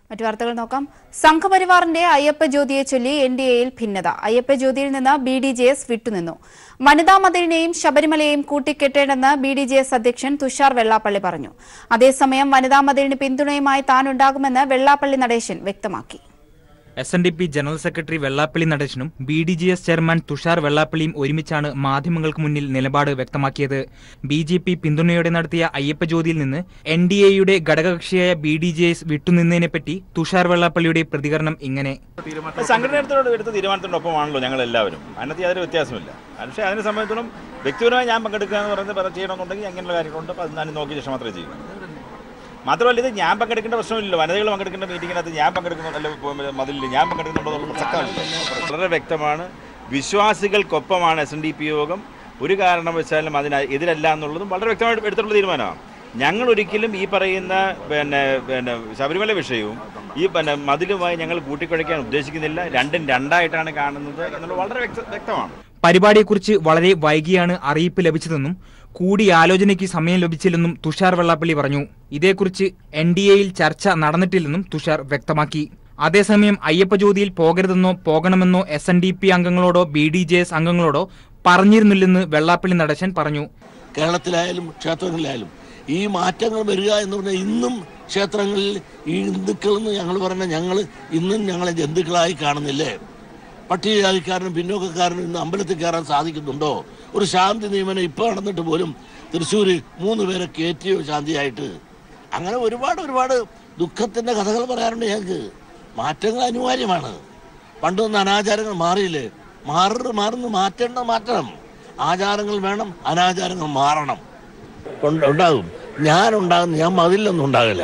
മറ്റു വാർത്തകൾ നോക്കാം സംഘപരിവാറിന്റെ അയ്യപ്പ ജ്യോതിയെ ചൊല്ലി എൻ ഡി എയിൽ ഭിന്നത അയ്യപ്പ ജ്യോതിയിൽ നിന്ന് ബി ഡി ജെ എസ് വിട്ടുനിന്നു വനിതാ മതിലിനെയും ശബരിമലയെയും കൂട്ടിക്കെട്ടേണ്ടെന്ന് ബി ഡി ജെ എസ് അധ്യക്ഷൻ തുഷാർ വെള്ളാപ്പള്ളി പറഞ്ഞു അതേസമയം വനിതാ മതിലിന് പിന്തുണയുമായി താനുണ്ടാകുമെന്ന് വെള്ളാപ്പള്ളി നടേശൻ വ്യക്തമാക്കി S N D P general secretary Vellappally നടേശനും B D G S chairman Thushar വെള്ളാപ്പള്ളിയും ഒരുമിച്ചാണ് മാധ്യമങ്ങൾക്ക് മുന്നിൽ നിലപാട് വ്യക്തമാക്കിയത് ബി ജെ പി പിന്തുണയോടെ നടത്തിയ അയ്യപ്പ ജ്യോതിയിൽ നിന്ന് എൻ ഡി എയുടെ ഘടകകക്ഷിയായ ബി ഡി ജെ എസ് വിട്ടുനിന്നതിനെപ്പറ്റി തുഷാർ വെള്ളാപ്പള്ളിയുടെ പ്രതികരണം ഇങ്ങനെ സംഘടന എടുത്തോട് എടുത്ത തീരുമാനത്തിനൊപ്പമാണല്ലോ ഞങ്ങൾ എല്ലാവരും അതിനകത്ത് യാതൊരു വ്യത്യാസമില്ല പക്ഷേ അതിനെ സംബന്ധിച്ചിടത്തോളം വ്യക്തിപരമായി ഞാൻ പങ്കെടുക്കുക എന്ന് പറയുന്നത് പറ- ചെയ്യണമെന്നുണ്ടെങ്കിൽ അങ്ങനെയുള്ള കാര്യങ്ങളുണ്ട് അപ്പോൾ അത് ഞാൻ നോക്കിയ ശേഷം മാത്രമേ ചെയ്യൂ മാത്രമല്ല ഇത് ഞാൻ പങ്കെടുക്കേണ്ട പ്രശ്നമില്ലല്ലോ വനിതകൾ പങ്കെടുക്കേണ്ട മീറ്റിങ്ങിനകത്ത് ഞാൻ പങ്കെടുക്കുന്നുണ്ടല്ലോ മതിലിൽ ഞാൻ പങ്കെടുക്കുന്നുണ്ടോ പ്രസക്തമല്ല വളരെ വ്യക്തമാണ് വിശ്വാസികൾക്കൊപ്പമാണ് എസ് എൻ ഡി പി യോഗം ഒരു കാരണവശാലും അതിന് എതിരല്ല എന്നുള്ളതും വളരെ വ്യക്തമായിട്ട് എടുത്തിട്ടുള്ള തീരുമാനമാണ് ഞങ്ങൾ ഒരിക്കലും ഈ പറയുന്ന പിന്നെ പിന്നെ ശബരിമല വിഷയവും ഈ പിന്നെ മതിലുമായി ഞങ്ങൾ കൂട്ടിക്കുഴയ്ക്കാൻ ഉദ്ദേശിക്കുന്നില്ല രണ്ടും രണ്ടായിട്ടാണ് കാണുന്നത് എന്നുള്ളത് വളരെ വ്യക്ത വ്യക്തമാണ് പരിപാടിയെക്കുറിച്ച് വളരെ വൈകിയാണ് അറിയിപ്പ് ലഭിച്ചതെന്നും കൂടിയാലോചനയ്ക്ക് സമയം ലഭിച്ചില്ലെന്നും തുഷാർ വെള്ളാപ്പള്ളി പറഞ്ഞു ഇതേക്കുറിച്ച് എൻ ഡി എയിൽ ചർച്ച നടന്നിട്ടില്ലെന്നും തുഷാർ വ്യക്തമാക്കി അതേസമയം അയ്യപ്പ ജ്യോതിയിൽ പോകരുതെന്നോ പോകണമെന്നോ എസ് എൻ ഡി പി അംഗങ്ങളോടോ ബി ഡി ജെ എസ് അംഗങ്ങളോടോ പറഞ്ഞിരുന്നില്ലെന്ന് വെള്ളാപ്പള്ളി നടേശൻ പറഞ്ഞു കേരളത്തിലായാലും ക്ഷേത്രങ്ങളിലായാലും ഈ മാറ്റങ്ങൾ വരിക എന്ന് പറഞ്ഞാൽ ഇന്നും ക്ഷേത്രങ്ങളിൽ ഈ ഹിന്ദുക്കളെന്ന് ഞങ്ങൾ പറഞ്ഞ ഞങ്ങൾ ഇന്നും ഞങ്ങളെ ജന്തുക്കളായി കാണുന്നില്ലേ പട്ടികജാതിക്കാരനും പിന്നോക്കക്കാരനും ഇന്ന് അമ്പലത്തിൽ കയറാൻ സാധിക്കുന്നുണ്ടോ ഒരു ശാന്തി നിയമനം ഇപ്പോൾ നടന്നിട്ട് പോലും തൃശ്ശൂർ മൂന്ന് പേരെ കയറ്റിയോ ശാന്തിയായിട്ട് അങ്ങനെ ഒരുപാട് ഒരുപാട് ദുഃഖത്തിൻ്റെ കഥകൾ പറയാറുണ്ട് ഞങ്ങൾക്ക് മാറ്റങ്ങൾ അനിവാര്യമാണ് പണ്ട് വന്ന അനാചാരങ്ങൾ മാറിയില്ലേ മാറ മാറുന്നു മാറ്റേണ്ട മാറ്റണം ആചാരങ്ങൾ വേണം അനാചാരങ്ങൾ മാറണം ഉണ്ട്- ഉണ്ടാകും ഞാൻ ഉണ്ടാകുന്ന ഞാൻ മതിലൊന്നും ഉണ്ടാകില്ല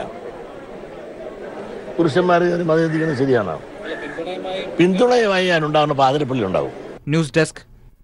പുരുഷന്മാർ കയറി മതിലെത്തിക്കുന്നത് ശരിയാണ് പിന്തുണയുമായി ഞാൻ ഉണ്ടാകുന്ന പാതിരപ്പള്ളി ഉണ്ടാവും ന്യൂസ് ഡെസ്ക്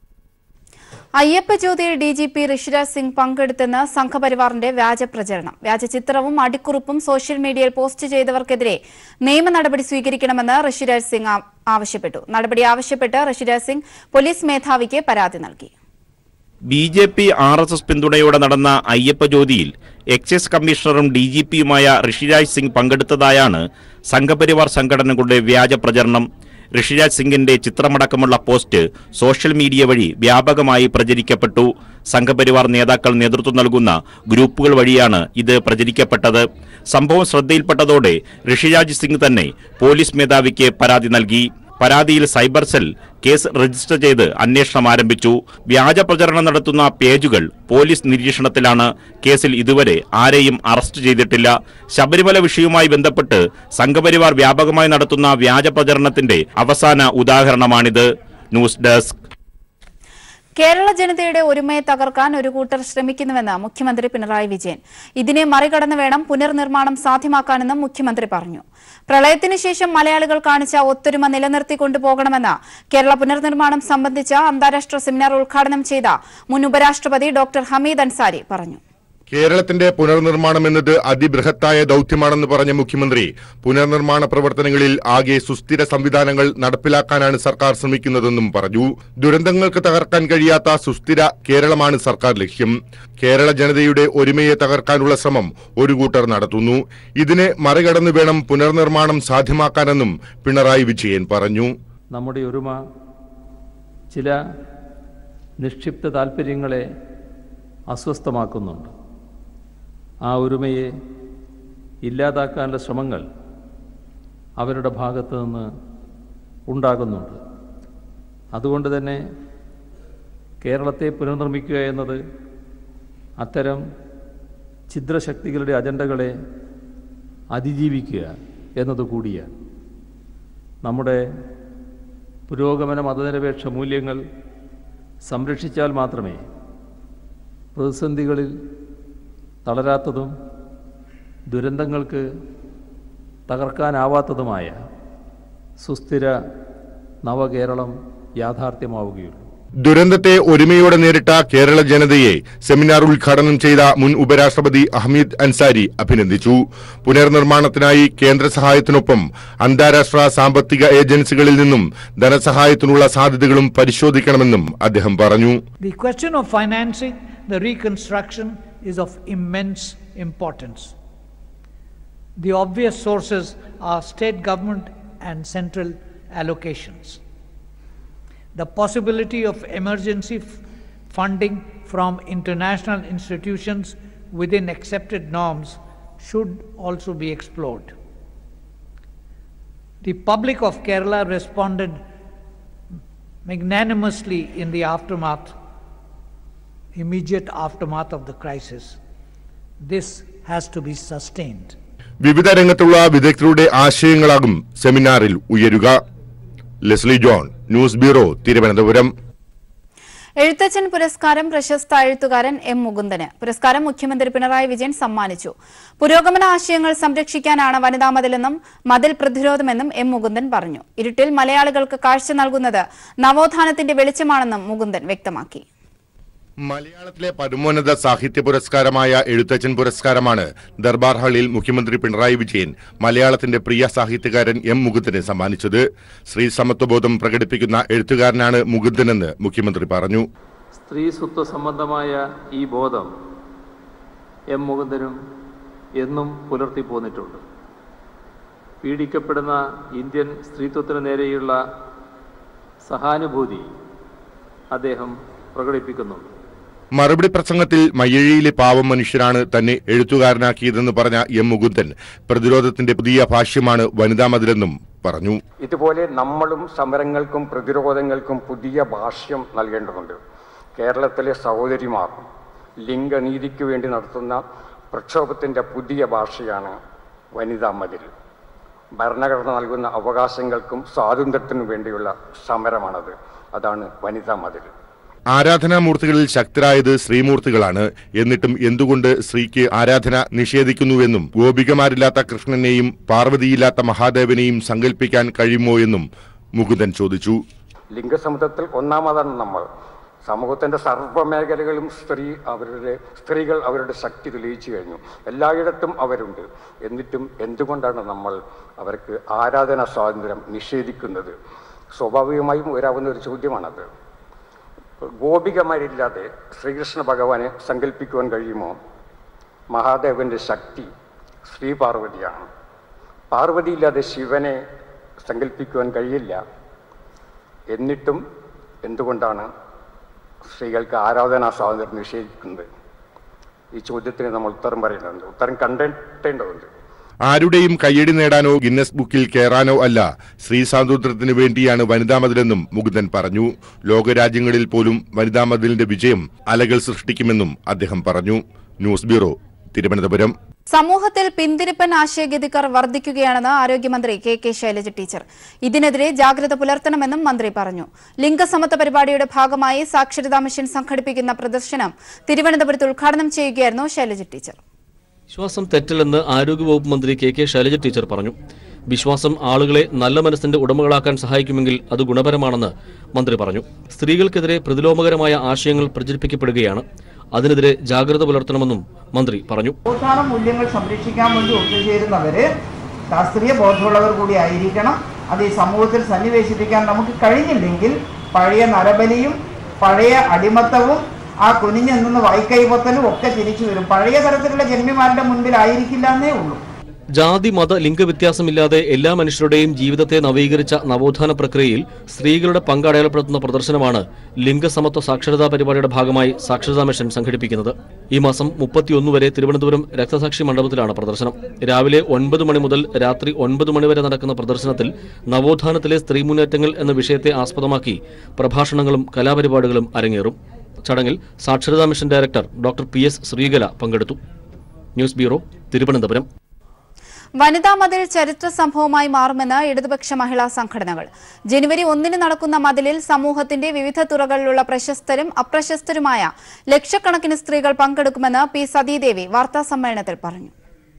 അയ്യപ്പ ജ്യോതിയിൽ D G P Rishiraj Singh പങ്കെടുത്തെന്ന് സംഘപരിവാറിന്റെ വ്യാജ പ്രചരണം വ്യാജ ചിത്രവും അടിക്കുറിപ്പും സോഷ്യൽ മീഡിയയിൽ പോസ്റ്റ് ചെയ്തവർക്കെതിരെ നിയമ നടപടി സ്വീകരിക്കണമെന്ന് ഋഷിരാജ് സിംഗ് ആ- ആവശ്യപ്പെട്ടു നടപടി ആവശ്യപ്പെട്ട് ഋഷിരാജ് സിംഗ് പോലീസ് മേധാവിക്ക് പരാതി നൽകി B J P R S S പിന്തുണയോടെ നടന്ന അയ്യപ്പ ജ്യോതിയിൽ എക്സൈസ് കമ്മീഷണറും ഡി ജി പിയുമായ ഋഷിരാജ് സിംഗ് പങ്കെടുത്തതായാണ് സംഘപരിവാർ സംഘടനകളുടെ വ്യാജ പ്രചരണം ഋഷിരാജ് സിംഗിന്റെ ചിത്രമടക്കമുള്ള പോസ്റ്റ് സോഷ്യൽ മീഡിയ വഴി വ്യാപകമായി പ്രചരിക്കപ്പെട്ടു സംഘപരിവാർ നേതാക്കൾ നേതൃത്വം നൽകുന്ന ഗ്രൂപ്പുകൾ വഴിയാണ് ഇത് പ്രചരിക്കപ്പെട്ടത് സംഭവം ശ്രദ്ധയിൽപ്പെട്ടതോടെ ഋഷിരാജ് സിംഗ് തന്നെ പോലീസ് മേധാവിക്ക് പരാതി നൽകി പരാതിയിൽ സൈബർ സെൽ കേസ് രജിസ്റ്റർ ചെയ്ത് അന്വേഷണം ആരംഭിച്ചു വ്യാജ പ്രചരണം നടത്തുന്ന പേജുകൾ പോലീസ് നിരീക്ഷണത്തിലാണ് കേസിൽ ഇതുവരെ ആരെയും അറസ്റ്റ് ചെയ്തിട്ടില്ല ശബരിമല വിഷയവുമായി ബന്ധപ്പെട്ട് സംഘപരിവാർ വ്യാപകമായി നടത്തുന്ന വ്യാജ പ്രചരണത്തിന്റെ അവസാന ഉദാഹരണമാണിത് ന്യൂസ് ഡെസ്ക് കേരള ജനതയുടെ ഒരുമയെ തകർക്കാൻ ഒരു കൂട്ടർ ശ്രമിക്കുന്നുവെന്ന് മുഖ്യമന്ത്രി പിണറായി വിജയൻ ഇതിനെ മറികടന്ന് വേണം പുനർനിർമ്മാണം സാധ്യമാക്കാനെന്നും മുഖ്യമന്ത്രി പറഞ്ഞു പ്രളയത്തിനു ശേഷം മലയാളികൾ കാണിച്ച ഒത്തൊരുമ നിലനിർത്തിക്കൊണ്ടുപോകണമെന്ന് കേരള പുനർനിർമ്മാണം സംബന്ധിച്ച അന്താരാഷ്ട്ര സെമിനാർ ഉദ്ഘാടനം ചെയ്ത മുൻ ഉപരാഷ്ട്രപതി ഡോക്ടർ ഹമീദ് അൻസാരി പറഞ്ഞു കേരളത്തിന്റെ പുനർനിർമ്മാണം എന്നത് അതിബൃഹത്തായ ദൌത്യമാണെന്ന് പറഞ്ഞ മുഖ്യമന്ത്രി പുനർനിർമ്മാണ പ്രവർത്തനങ്ങളിൽ ആകെ സുസ്ഥിര സംവിധാനങ്ങൾ നടപ്പിലാക്കാനാണ് സർക്കാർ ശ്രമിക്കുന്നതെന്നും പറഞ്ഞു ദുരന്തങ്ങൾക്ക് തകർക്കാൻ കഴിയാത്ത സുസ്ഥിര കേരളമാണ് സർക്കാർ ലക്ഷ്യം കേരള ജനതയുടെ ഒരുമയെ തകർക്കാനുള്ള ശ്രമം ഒരു കൂട്ടർ നടത്തുന്നു ഇതിനെ മറികടന്നു വേണം പുനർനിർമ്മാണം സാധ്യമാക്കാനെന്നും പിണറായി വിജയൻ പറഞ്ഞു നമ്മുടെ ഒരുമ ചില നിക്ഷിപ്ത താല്പര്യങ്ങളെ അസ്വസ്ഥമാക്കുന്നുണ്ട് ആ ഒരുമയെ ഇല്ലാതാക്കാനുള്ള ശ്രമങ്ങൾ അവരുടെ ഭാഗത്തു നിന്ന് ഉണ്ടാകുന്നുണ്ട് അതുകൊണ്ട് തന്നെ കേരളത്തെ പുനർനിർമ്മിക്കുക എന്നത് അത്തരം ഛിദ്രശക്തികളുടെ അജണ്ടകളെ അതിജീവിക്കുക എന്നത് കൂടിയാണ് നമ്മുടെ പുരോഗമന മതനിരപേക്ഷ മൂല്യങ്ങൾ സംരക്ഷിച്ചാൽ മാത്രമേ പ്രതിസന്ധികളിൽ തളരാത്തതും ദുരന്തങ്ങൾക്ക് തകർക്കാനാവാത്തതുമായ സുസ്ഥിര നവകേരളം യാഥാർത്ഥ്യമാവുകയുള്ളൂ ദുരന്തത്തെ ഒരുമയോടെ നേരിട്ട കേരള ജനതയെ സെമിനാർ ഉദ്ഘാടനം ചെയ്ത മുൻ ഉപരാഷ്ട്രപതി അഹമ്മദ് അൻസാരി അഭിനന്ദിച്ചു പുനർനിർമ്മാണത്തിനായി കേന്ദ്ര സഹായത്തിനൊപ്പം അന്താരാഷ്ട്ര സാമ്പത്തിക ഏജൻസികളിൽ നിന്നും ധനസഹായത്തിനുള്ള സാധ്യതകളും പരിശോധിക്കണമെന്നും അദ്ദേഹം പറഞ്ഞു The question of financing the reconstruction is of immense importance. The obvious sources are state government and central allocations. The possibility of emergency f- funding from international institutions within accepted norms should also be explored. The public of Kerala responded magnanimously in the aftermath, immediate aftermath of the crisis. This has to be sustained. വിവിധ രംഗത്തുള്ള വിദഗ്ധരുടെ ആശയങ്ങളാകും സെമിനാറിൽ ഉയരുക Leslie John news bureau Thiruvananthapuram Ezhuthachan പുരസ്കാരം പ്രശസ്ത എഴുത്തുകാരൻ M Mukundan പുരസ്കാരം മുഖ്യമന്ത്രി പിണറായി വിജയൻ സമ്മാനിച്ചു പുരോഗമന ആശയങ്ങൾ സംരക്ഷിക്കാനാണ് വനിതാ മതിലെന്നും മതിൽ പ്രതിരോധമെന്നും എം മുകുന്ദൻ പറഞ്ഞു ഇരുട്ടിൽ മലയാളികൾക്ക് കാഴ്ച നൽകുന്നത് നവോത്ഥാനത്തിന്റെ വെളിച്ചമാണെന്നും മുകുന്ദൻ വ്യക്തമാക്കി മലയാളത്തിലെ പരമോന്നത സാഹിത്യ പുരസ്കാരമായ എഴുത്തച്ഛൻ പുരസ്കാരമാണ് ദർബാർ ഹാളിൽ മുഖ്യമന്ത്രി പിണറായി വിജയൻ മലയാളത്തിന്റെ പ്രിയ സാഹിത്യകാരൻ എം മുകുന്ദന് സമ്മാനിച്ചത് സ്ത്രീ സമത്വബോധം പ്രകടിപ്പിക്കുന്ന എഴുത്തുകാരനാണ് മുകുന്ദനെന്ന് മുഖ്യമന്ത്രി പറഞ്ഞു സ്ത്രീ സ്വത്വ സംബന്ധമായ ഈ ബോധം എം മുകുന്ദനും എന്നും പുലർത്തി പോന്നിട്ടുണ്ട് പീഡിക്കപ്പെടുന്ന ഇന്ത്യൻ സ്ത്രീത്വത്തിന് നേരെയുള്ള സഹാനുഭൂതി അദ്ദേഹം പ്രകടിപ്പിക്കുന്നുണ്ട് മറുപടി പ്രസംഗത്തിൽ മയ്യഴിയിലെ പാവം മനുഷ്യരാണ് തന്നെ എഴുത്തുകാരനാക്കിയതെന്ന് പറഞ്ഞ എം മുകുന്ദൻ പ്രതിരോധത്തിന്റെ പുതിയ ഭാഷ്യമാണ് വനിതാ മതിലെന്നും പറഞ്ഞു ഇതുപോലെ നമ്മളും സമരങ്ങൾക്കും പ്രതിരോധങ്ങൾക്കും പുതിയ ഭാഷ്യം നൽകേണ്ടതുണ്ട് കേരളത്തിലെ സഹോദരിമാർ ലിംഗനീതിക്ക് വേണ്ടി നടത്തുന്ന പ്രക്ഷോഭത്തിൻ്റെ പുതിയ ഭാഷയാണ് വനിതാ മതിൽ ഭരണഘടന നൽകുന്ന അവകാശങ്ങൾക്കും സ്വാതന്ത്ര്യത്തിനും വേണ്ടിയുള്ള സമരമാണത് അതാണ് വനിതാ മതിൽ ആരാധനാമൂർത്തികളിൽ ശക്തരായത് ശ്രീമൂർത്തികളാണ് എന്നിട്ടും എന്തുകൊണ്ട് സ്ത്രീക്ക് ആരാധന നിഷേധിക്കുന്നുവെന്നും ഗോപികമാരില്ലാത്ത കൃഷ്ണനെയും പാർവതിയില്ലാത്ത മഹാദേവനെയും സങ്കല്പിക്കാൻ കഴിയുമോ എന്നും മുകുന്ദൻ ചോദിച്ചു ലിംഗസമുദ്രത്തിൽ ഒന്നാമതാണ് നമ്മൾ സമൂഹത്തിൻ്റെ സർവ്വമേഖലകളും സ്ത്രീ അവരുടെ സ്ത്രീകൾ അവരുടെ ശക്തി തെളിയിച്ചു കഴിഞ്ഞു എല്ലായിടത്തും അവരുണ്ട് എന്നിട്ടും എന്തുകൊണ്ടാണ് നമ്മൾ അവർക്ക് ആരാധനാ സ്വാതന്ത്ര്യം നിഷേധിക്കുന്നത് സ്വാഭാവികമായും വരാവുന്ന ഒരു ചോദ്യമാണത് ഗോപികമാരില്ലാതെ ശ്രീകൃഷ്ണ ഭഗവാനെ സങ്കല്പിക്കുവാൻ കഴിയുമോ മഹാദേവന്റെ ശക്തി ശ്രീ പാർവതിയാണ് പാർവതിയില്ലാതെ ശിവനെ സങ്കല്പിക്കുവാൻ കഴിയില്ല എന്നിട്ടും എന്തുകൊണ്ടാണ് സ്ത്രീകൾക്ക് ആരാധനാ സ്വാതന്ത്ര്യം നിഷേധിക്കുന്നത് ഈ ചോദ്യത്തിന് നമ്മൾ ഉത്തരം പറയേണ്ടതുണ്ട് ഉത്തരം കണ്ടെത്തേണ്ടതുണ്ട് ആരുടെയും കയ്യടി നേടാനോ ഗിന്നസ് ബുക്കിൽ കയറാനോ അല്ല സ്ത്രീ സ്വാതന്ത്ര്യത്തിനു വേണ്ടിയാണ് വനിതാ മതിലെന്നും മുകുന്ദൻ പറഞ്ഞു ലോകരാജ്യങ്ങളിൽ പോലും വനിതാ മതിലിന്റെ വിജയം അലകൾ സൃഷ്ടിക്കുമെന്നും അദ്ദേഹം പറഞ്ഞു ന്യൂസ് ബ്യൂറോ തിരുവനന്തപുരം സമൂഹത്തിൽ പിന്തിരിപ്പൻ ആശയഗതിക്കാർ വർദ്ധിക്കുകയാണെന്ന് ആരോഗ്യമന്ത്രി കെ കെ ശൈലജ ടീച്ചർ ഇതിനെതിരെ ജാഗ്രത പുലർത്തണമെന്നും മന്ത്രി പറഞ്ഞു ലിംഗസമത്വ പരിപാടിയുടെ ഭാഗമായി സാക്ഷരതാ മിഷൻ സംഘടിപ്പിക്കുന്ന പ്രദർശനം തിരുവനന്തപുരത്ത് ഉദ്ഘാടനം ചെയ്യുകയായിരുന്നു ശൈലജ ടീച്ചർ വിശ്വാസം തെറ്റില്ലെന്ന് ആരോഗ്യവകുപ്പ് മന്ത്രി കെ കെ ശൈലജ ടീച്ചർ പറഞ്ഞു വിശ്വാസം ആളുകളെ നല്ല മനസ്സിന്റെ ഉടമകളാക്കാൻ സഹായിക്കുമെങ്കിൽ അത് ഗുണപരമാണെന്ന് മന്ത്രി പറഞ്ഞു സ്ത്രീകൾക്കെതിരെ പ്രതിലോമകരമായ ആശയങ്ങൾ പ്രചരിപ്പിക്കപ്പെടുകയാണ് അതിനെതിരെ ജാഗ്രത പുലർത്തണമെന്നും മന്ത്രി പറഞ്ഞു നവോത്ഥാന മൂല്യങ്ങൾ സംരക്ഷിക്കാൻ വേണ്ടി ഒത്തുചേരുന്നവര് ശാസ്ത്രീയ ബോധമുള്ളവർ കൂടി ആയിരിക്കണം അത് ഈ സമൂഹത്തിൽ സന്നിവേശിപ്പിക്കാൻ നമുക്ക് കഴിഞ്ഞില്ലെങ്കിൽ പഴയ നരബലിയും പഴയ അടിമത്തവും ആ കുനിഞ്ഞു നിന്ന് വായിക്കൈപൊത്തലും ഒക്കെ തിരിച്ചു വരും പഴയ തരത്തിലുള്ള ജന്മിമാരുടെ മുൻപിൽ ആയിരിക്കില്ല എന്നേ ഉള്ളൂ ജാതി മത ലിംഗവ്യത്യാസമില്ലാതെ എല്ലാ മനുഷ്യരുടെയും ജീവിതത്തെ നവീകരിച്ച നവോത്ഥാന പ്രക്രിയയിൽ സ്ത്രീകളുടെ പങ്ക് അടയാളപ്പെടുത്തുന്ന പ്രദർശനമാണ് ലിംഗസമത്വ സാക്ഷരതാ പരിപാടിയുടെ ഭാഗമായി സാക്ഷരതാ മിഷൻ സംഘടിപ്പിക്കുന്നത് ഈ മാസം മുപ്പത്തിയൊന്ന് വരെ തിരുവനന്തപുരം രക്തസാക്ഷി മണ്ഡപത്തിലാണ് പ്രദർശനം രാവിലെ ഒൻപത് മണി മുതൽ രാത്രി ഒൻപത് മണി വരെ നടക്കുന്ന പ്രദർശനത്തിൽ നവോത്ഥാനത്തിലെ സ്ത്രീ മുന്നേറ്റങ്ങൾ എന്ന വിഷയത്തെ ആസ്പദമാക്കി പ്രഭാഷണങ്ങളും കലാപരിപാടികളും അരങ്ങേറും ചടങ്ങിൽ സാക്ഷരതാ mission director doctor P S Sreekala പങ്കെടുത്തു ന്യൂസ് ബ്യൂറോ തിരുവനന്തപുരം വനിതാ മതിൽ ചരിത്ര സംഭവമായി മാറുമെന്ന് ഇടതുപക്ഷ മഹിളാ സംഘടനകൾ ജനുവരി ഒന്നിന് നടക്കുന്ന മതിലിൽ സമൂഹത്തിന്റെ വിവിധ തുറകളിലുള്ള പ്രശസ്തരും അപ്രശസ്തരുമായ ലക്ഷക്കണക്കിന് സ്ത്രീകൾ പങ്കെടുക്കുമെന്ന് പി സതീദേവി വാർത്താസമ്മേളനത്തിൽ പറഞ്ഞു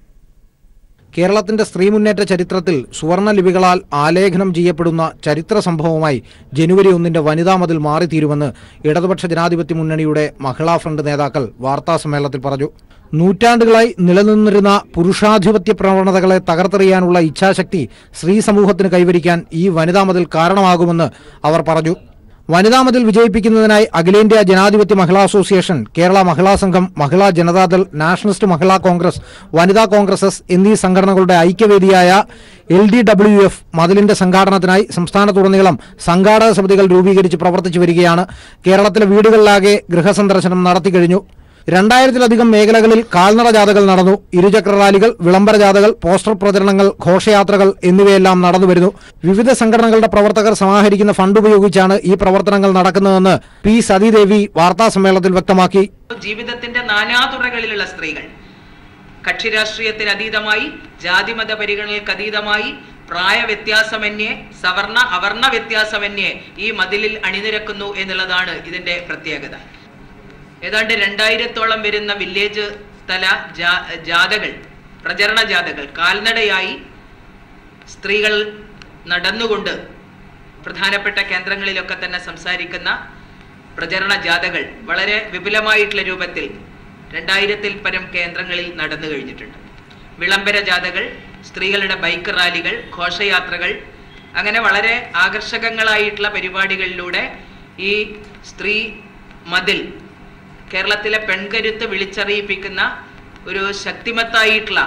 കേരളത്തിന്റെ സ്ത്രീ മുന്നേറ്റ ചരിത്രത്തിൽ സുവർണ ലിപികളാൽ ആലേഖനം ചെയ്യപ്പെടുന്ന ചരിത്ര സംഭവമായി ജനുവരി ഒന്നിന്റെ വനിതാ മതിൽ മാറിത്തീരുമെന്ന് ഇടതുപക്ഷ ജനാധിപത്യ മുന്നണിയുടെ മഹിളാ ഫ്രണ്ട് നേതാക്കൾ വാർത്താസമ്മേളനത്തിൽ പറഞ്ഞു നൂറ്റാണ്ടുകളായി നിലനിന്നിരുന്ന പുരുഷാധിപത്യ പ്രവണതകളെ തകർത്തെറിയാനുള്ള ഇച്ഛാശക്തി സ്ത്രീ സമൂഹത്തിന് കൈവരിക്കാൻ ഈ വനിതാ മതിൽ കാരണമാകുമെന്ന് അവർ പറഞ്ഞു വനിതാ മതിൽ വിജയിപ്പിക്കുന്നതിനായി അഖിലേന്ത്യാ ജനാധിപത്യ മഹിളാ association Kerala Mahila Sangham Mahila Janata Dal nationalist Mahila Congress Vanitha Congress S എന്നീ സംഘടനകളുടെ ഐക്യവേദിയായ എൽ ഡി ഡബ്ല്യു എഫ് മതിലിന്റെ സംഘാടനത്തിനായി സംസ്ഥാനത്തുടനീളം സംഘാടക സമിതികൾ രൂപീകരിച്ച് പ്രവർത്തിച്ചു വരികയാണ് കേരളത്തിലെ വീടുകളിലാകെ ഗൃഹസന്ദർശനം നടത്തിക്കഴിഞ്ഞു രണ്ടായിരത്തിലധികം മേഖലകളിൽ കാൽനട ജാഥകൾ നടന്നു ഇരുചക്ര റാലികൾ വിളംബര ജാഥകൾ പോസ്റ്റർ പ്രചരണങ്ങൾ ഘോഷയാത്രകൾ എന്നിവയെല്ലാം നടന്നുവരുന്നു വിവിധ സംഘടനകളുടെ പ്രവർത്തകർ സമാഹരിക്കുന്ന ഫണ്ട് ഉപയോഗിച്ചാണ് ഈ പ്രവർത്തനങ്ങൾ നടക്കുന്നതെന്ന് പി സതീദേവി വാർത്താസമ്മേളനത്തിൽ വ്യക്തമാക്കി ജീവിതത്തിന്റെ നാനാതുറകളിലുള്ള സ്ത്രീകൾ കക്ഷി രാഷ്ട്രീയത്തിന് അതീതമായി ജാതിമത പരിഗണനകൾക്ക് അതീതമായി പ്രായ വ്യത്യാസമന്യേ സവർണ അവർണ വ്യത്യാസമന്യേ ഈ മതിലിൽ അണിനിരക്കുന്നു എന്നുള്ളതാണ് ഇതിന്റെ പ്രത്യേകത ഏതാണ്ട് രണ്ടായിരത്തോളം വരുന്ന വില്ലേജ് തല ജാ- ജാഥകൾ പ്രചരണ ജാഥകൾ കാൽനടയായി സ്ത്രീകൾ നടന്നുകൊണ്ട് പ്രധാനപ്പെട്ട കേന്ദ്രങ്ങളിലൊക്കെ തന്നെ സംസാരിക്കുന്ന പ്രചരണ ജാഥകൾ വളരെ വിപുലമായിട്ടുള്ള രൂപത്തിൽ രണ്ടായിരത്തിൽ പരം കേന്ദ്രങ്ങളിൽ നടന്നു കഴിഞ്ഞിട്ടുണ്ട് വിളംബര ജാഥകൾ സ്ത്രീകളുടെ ബൈക്ക് റാലികൾ ഘോഷയാത്രകൾ അങ്ങനെ വളരെ ആകർഷകങ്ങളായിട്ടുള്ള പരിപാടികളിലൂടെ ഈ സ്ത്രീ മതിൽ കേരളത്തിലെ പെൺകരുത്ത് വിളിച്ചറിയിപ്പിക്കുന്ന ഒരു ശക്തിമത്തായിട്ടുള്ള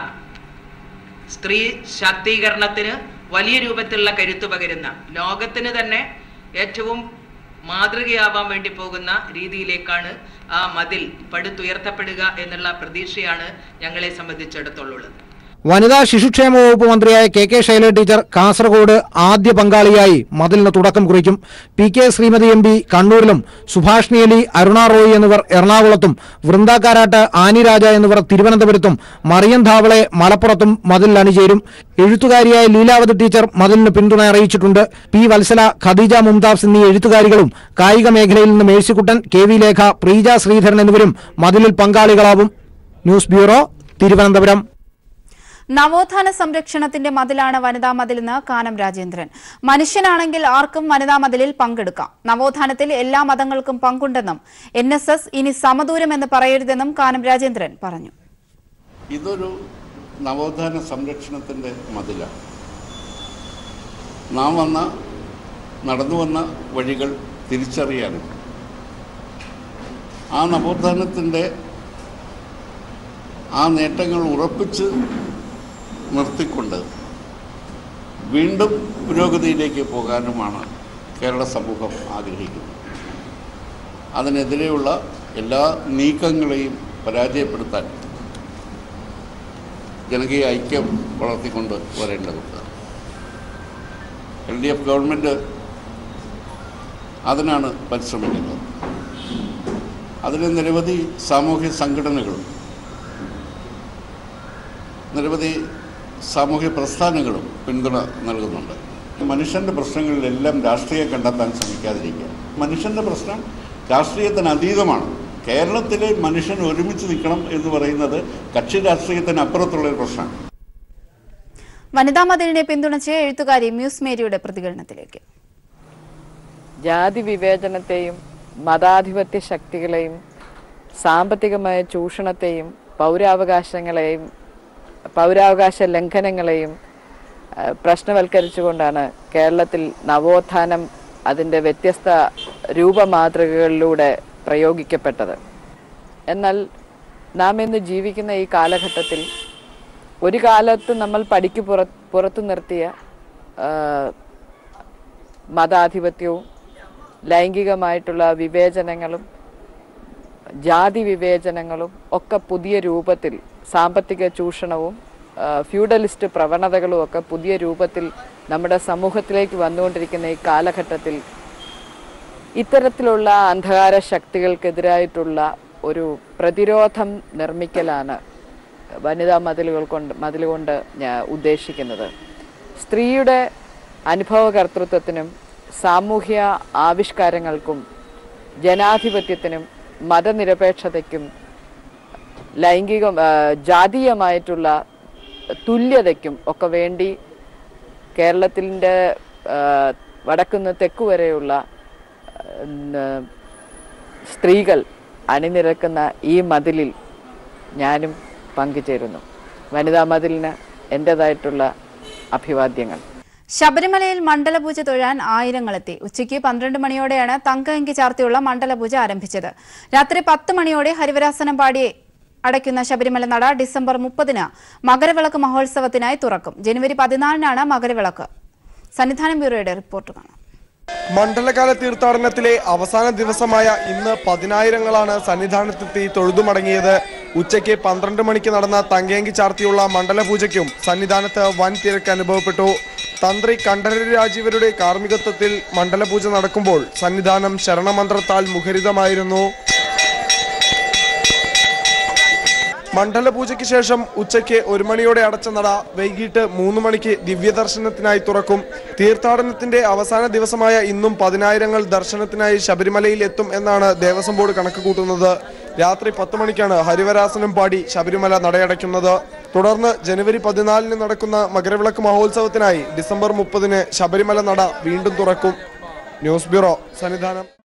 സ്ത്രീ ശാക്തീകരണത്തിന് വലിയ രൂപത്തിലുള്ള കരുത്ത് പകരുന്ന ലോകത്തിന് തന്നെ ഏറ്റവും മാതൃകയാവാൻ വേണ്ടി പോകുന്ന രീതിയിലേക്കാണ് ആ മതിൽ പടുത്തുയർത്തപ്പെടുക എന്നുള്ള പ്രതീക്ഷയാണ് ഞങ്ങളെ സംബന്ധിച്ചിടത്തോളം ഉള്ളത് വനിതാ ശിശുക്ഷേമ വകുപ്പ് മന്ത്രിയായ K K Shaila teacher Kasaragod ആദ്യ പങ്കാളിയായി മതിലിന് തുടക്കം കുറിക്കും P K Sreemathi M P കണ്ണൂരിലും സുഭാഷിണി അലി അരുണ റോയ് എന്നിവർ എറണാകുളത്തും വൃന്ദ കാരാട്ട് ആനി രാജ എന്നിവർ തിരുവനന്തപുരത്തും മറിയം ധാവളെ മലപ്പുറത്തും മതിലിൽ അണിചേരും എഴുത്തുകാരിയായ ലീലാവതി ടീച്ചർ മതിലിന് പിന്തുണ അറിയിച്ചിട്ടുണ്ട് പി വത്സല ഖദീജ മുംതാസ് എന്നീ എഴുത്തുകാരികളും കായിക മേഖലയിൽ നിന്ന് മേഴ്സിക്കുട്ടൻ കെ വി ലേഖ പ്രീജ ശ്രീധരൻ എന്നിവരും മതിലിൽ പങ്കാളികളാവും ന്യൂസ് ബ്യൂറോ തിരുവനന്തപുരം നവോത്ഥാന സംരക്ഷണത്തിന്റെ മതിലാണ് വനിതാ മതിലെന്ന് കാനം രാജേന്ദ്രൻ മനുഷ്യനാണെങ്കിൽ ആർക്കും വനിതാ മതിലിൽ പങ്കെടുക്കാം നവോത്ഥാനത്തിൽ എല്ലാ മതങ്ങൾക്കും പങ്കുണ്ടെന്നും എൻ എസ് എസ് ഇനി സമദൂരം എന്ന് പറയരുതെന്നും കാനം രാജേന്ദ്രൻ പറഞ്ഞു ഇതൊരു നവോത്ഥാന സംരക്ഷണത്തിൻ്റെ മതിലാണ് നാം വന്ന നടന്നു വന്ന വഴികൾ തിരിച്ചറിയാനും ആ നവോത്ഥാനത്തിൻ്റെ ആ നേട്ടങ്ങൾ ഉറപ്പിച്ച് നിർത്തിക്കൊണ്ട് വീണ്ടും പുരോഗതിയിലേക്ക് പോകാനുമാണ് കേരള സമൂഹം ആഗ്രഹിക്കുന്നത് അതിനെതിരെയുള്ള എല്ലാ നീക്കങ്ങളെയും പരാജയപ്പെടുത്താൻ ജനകീയ ഐക്യം വളർത്തിക്കൊണ്ട് വരേണ്ടതുണ്ട് എൽ ഡി എഫ് ഗവൺമെൻറ് അതിനാണ് പരിശ്രമിക്കുന്നത് അതിന് നിരവധി സാമൂഹ്യ സംഘടനകളും നിരവധി സാമൂഹ്യ പ്രസ്ഥാനങ്ങളും പിന്തുണ നൽകുന്നുണ്ട് മനുഷ്യൻ്റെ പ്രശ്നങ്ങളിലെല്ലാം രാഷ്ട്രീയം കണ്ടെത്താൻ ശ്രമിക്കാതിരിക്കുക മനുഷ്യൻ്റെ പ്രശ്നം രാഷ്ട്രീയത്തിന് അതീതമാണ് കേരളത്തിലെ മനുഷ്യൻ ഒരുമിച്ച് നിൽക്കണം എന്ന് പറയുന്നത് കക്ഷി രാഷ്ട്രീയത്തിന് അപ്പുറത്തുള്ളൊരു പ്രശ്നമാണ് വനിതാ മതിലിനെ പിന്തുണച്ച് എഴുത്തുകാരി മ്യൂസ് മേരിയുടെ പ്രതികരണത്തിലേക്ക് ജാതി വിവേചനത്തെയും മതാധിപത്യ ശക്തികളെയും സാമ്പത്തികമായ ചൂഷണത്തെയും പൗരാവകാശങ്ങളെയും പൗരാവകാശ ലംഘനങ്ങളെയും ആ, പ്രശ്നവൽക്കരിച്ചുകൊണ്ടാണ് കേരളത്തിൽ നവോത്ഥാനം അതിൻ്റെ വ്യത്യസ്ത രൂപമാതൃകകളിലൂടെ പ്രയോഗിക്കപ്പെട്ടത് എന്നാൽ നാം ഇന്ന് ജീവിക്കുന്ന ഈ കാലഘട്ടത്തിൽ ഒരു കാലത്ത് നമ്മൾ പടിക്ക് പുറ പുറത്തു നിർത്തിയ ആ, മതാധിപത്യവും ലൈംഗികമായിട്ടുള്ള വിവേചനങ്ങളും ജാതി വിവേചനങ്ങളും ഒക്കെ പുതിയ രൂപത്തിൽ സാമ്പത്തിക ചൂഷണവും ആ, ഫ്യൂഡലിസ്റ്റ് പ്രവണതകളും ഒക്കെ പുതിയ രൂപത്തിൽ നമ്മുടെ സമൂഹത്തിലേക്ക് വന്നുകൊണ്ടിരിക്കുന്ന ഈ കാലഘട്ടത്തിൽ ഇത്തരത്തിലുള്ള അന്ധകാര ശക്തികൾക്കെതിരായിട്ടുള്ള ഒരു പ്രതിരോധം നിർമ്മിക്കലാണ് വനിതാ മതിലുകൾ കൊണ്ട് മതിൽ കൊണ്ട് ഞാൻ ഉദ്ദേശിക്കുന്നത് സ്ത്രീയുടെ അനുഭവകർത്തൃത്വത്തിനും സാമൂഹ്യ ആവിഷ്കാരങ്ങൾക്കും ജനാധിപത്യത്തിനും മതനിരപേക്ഷതയ്ക്കും ലൈംഗിക ആ, ജാതീയമായിട്ടുള്ള തുല്യതയ്ക്കും ഒക്കെ വേണ്ടി കേരളത്തിൻ്റെ വടക്കുന്ന് തെക്കു വരെയുള്ള ആ, സ്ത്രീകൾ അണിനിരക്കുന്ന ഈ മതിലിൽ ഞാനും പങ്കുചേരുന്നു വനിതാ മതിലിന് എൻ്റെതായിട്ടുള്ള അഭിവാദ്യങ്ങൾ ശബരിമലയിൽ മണ്ഡലപൂജ തൊഴാൻ ആയിരങ്ങളെത്തി ഉച്ചയ്ക്ക് പന്ത്രണ്ട് മണിയോടെയാണ് തങ്കയങ്കി ചാർത്തിയുള്ള മണ്ഡലപൂജ ആരംഭിച്ചത് രാത്രി പത്ത് മണിയോടെ ഹരിവരാസനം പാടി അടയ്ക്കുന്ന ശബരിമല നട ഡിസംബർ മുപ്പതിന് മകരവിളക്ക് മഹോത്സവത്തിനായി തുറക്കും ജനുവരി പതിനാലിനാണ് മകരവിളക്ക് സന്നിധാനം ബ്യൂറോയുടെ റിപ്പോർട്ട് കാണാം മണ്ഡലകാല തീർത്ഥാടനത്തിലെ അവസാന ദിവസമായ ഇന്ന് പതിനായിരങ്ങളാണ് സന്നിധാനത്തെത്തി തൊഴുതുമടങ്ങിയത് ഉച്ചയ്ക്ക് പന്ത്രണ്ട് മണിക്ക് നടന്ന തങ്കേങ്കി ചാർത്തിയുള്ള മണ്ഡലപൂജയ്ക്കും സന്നിധാനത്ത് വൻ തിരക്ക് അനുഭവപ്പെട്ടു തന്ത്രി കണ്ഠരര് രാജീവരുടെ കാർമ്മികത്വത്തിൽ മണ്ഡലപൂജ നടക്കുമ്പോൾ സന്നിധാനം ശരണമന്ത്രത്താൽ മുഖരിതമായിരുന്നു മണ്ഡലപൂജയ്ക്ക് ശേഷം ഉച്ചയ്ക്ക് ഒരു മണിയോടെ അടച്ച നട വൈകിട്ട് മൂന്ന് മണിക്ക് ദിവ്യദർശനത്തിനായി തുറക്കും തീർത്ഥാടനത്തിന്റെ അവസാന ദിവസമായ ഇന്നും പതിനായിരങ്ങൾ ദർശനത്തിനായി ശബരിമലയിൽ എത്തും എന്നാണ് ദേവസ്വം ബോർഡ് കണക്ക് കൂട്ടുന്നത് രാത്രി പത്ത് മണിക്കാണ് ഹരിവരാസനം പാടി ശബരിമല നടയടയ്ക്കുന്നത് തുടർന്ന് ജനുവരി പതിനാലിന് നടക്കുന്ന മകരവിളക്ക് മഹോത്സവത്തിനായി ഡിസംബർ മുപ്പതിന് ശബരിമല നട വീണ്ടും തുറക്കും ന്യൂസ് ബ്യൂറോ സന്നിധാനം